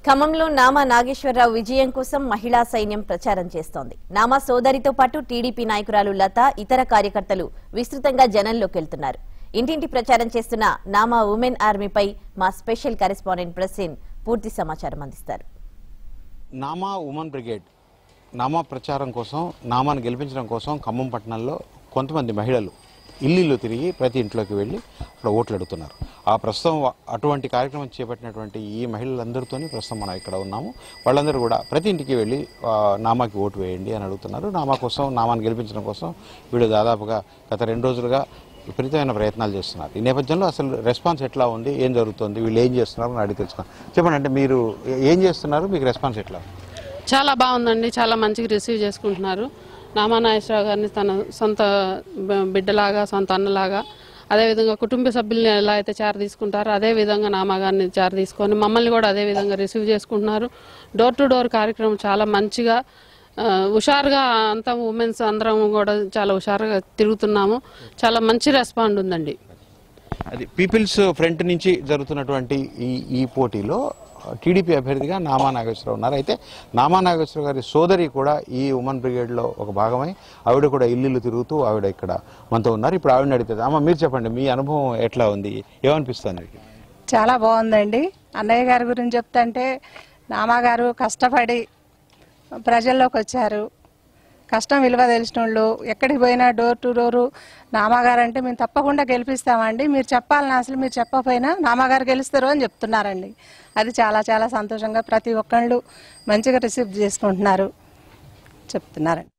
ఖమ్మంలో నామా నాగేశ్వరరావు విజయం కోసం మహిళా సైన్యం ప్రచారం చేస్తోంది నామా సోదరితో పాటు టీడీపీ నాయకురాలు లత ఇతర కార్యకర్తలు విస్తృతంగా జనంలోకి వెళ్తున్నారు ఇంటింటి ప్రచారం చేస్తున్న నామా ఉమెన్ ఆర్మీపై మా స్పెషల్ కరెస్పాండెంట్ ప్రసీన్ పూర్తి సమాచారం అందిస్తారు నామా ఉమెన్ బ్రిగేడ్ నామా ప్రచారం కోసం నామాను గెలిపించడం కోసం ఖమ్మం పట్టణంలో కొంతమంది మహిళలు ఇల్లు తిరిగి ప్రతి ఇంట్లోకి వెళ్ళి అక్కడ ఓట్లు అడుగుతున్నారు ఆ ప్రస్తుతం వా- అటువంటి కార్యక్రమం చేపట్టినటువంటి ఈ మహిళలందరితోని ప్రస్తుతం మనం ఇక్కడ ఉన్నాము వాళ్ళందరూ కూడా ప్రతి ఇంటికి వెళ్ళి ఆ, నామాకి ఓటు వేయండి అని అడుగుతున్నారు నామా కోసం నామాన్ని గెలిపించడం కోసం వీళ్ళు దాదాపుగా గత రెండు రోజులుగా విపరీతమైన ప్రయత్నాలు చేస్తున్నారు ఈ నేపథ్యంలో అసలు రెస్పాన్స్ ఎట్లా ఉంది ఏం జరుగుతుంది వీళ్ళు ఏం చేస్తున్నారు అని అడిగి తెలుసుకున్నాం చెప్పండి అంటే మీరు ఏం చేస్తున్నారు మీకు రెస్పాన్స్ ఎట్లా ఉంది? చాలా బాగుందండి చాలా మంచిగా రిసీవ్ చేసుకుంటున్నారు నామానాగేశ్వరరావు గారిని తన సొంత బ- బిడ్డలాగా సొంత అన్నలాగా అదేవిధంగా కుటుంబ సభ్యుల్ని ఎలా అయితే చార తీసుకుంటారో అదే విధంగా నామా గారిని చార తీసుకొని మమ్మల్ని కూడా అదే విధంగా రిసీవ్ చేసుకుంటున్నారు డోర్ టు డోర్ కార్యక్రమం చాలా మంచిగా ఆ, హుషారుగా అంతా ఉమెన్స్ అందరం కూడా చాలా హుషారుగా తిరుగుతున్నాము చాలా మంచి రెస్పాండ్ ఉందండి అది పీపుల్స్ ఫ్రంట్ నుంచి జరుగుతున్నటువంటి ఈ ఈ పోటీలో టీడీపీ అభ్యర్థిగా నామా నాగేశ్వరరావు ఉన్నారు అయితే నామా నాగేశ్వరరావు గారి సోదరి కూడా ఈ ఉమెన్ బ్రిగేడ్లో ఒక భాగమై ఆవిడ కూడా ఇల్లు తిరుగుతూ ఆవిడ ఇక్కడ మనతో ఉన్నారు ఇప్పుడు ఆవిడని అడుగుతుంది అమ్మ మీరు చెప్పండి మీ అనుభవం ఎట్లా ఉంది ఏమనిపిస్తుంది మీకు చాలా బాగుందండి అన్నయ్య గారి గురించి చెప్తుంటే నామగారు కష్టపడి ప్రజల్లోకి వచ్చారు కష్టం విలువ తెలిసిన వాళ్ళు ఎక్కడికి పోయినా డోర్ టు డోరు నామగారు అంటే మేము తప్పకుండా గెలిపిస్తామండి మీరు చెప్పాలని అసలు మీరు చెప్పకపోయినా నామగారు గెలుస్తారు అని చెప్తున్నారండి అది చాలా చాలా సంతోషంగా ప్రతి ఒక్కళ్ళు మంచిగా రిసీవ్ చేసుకుంటున్నారు చెప్తున్నారండి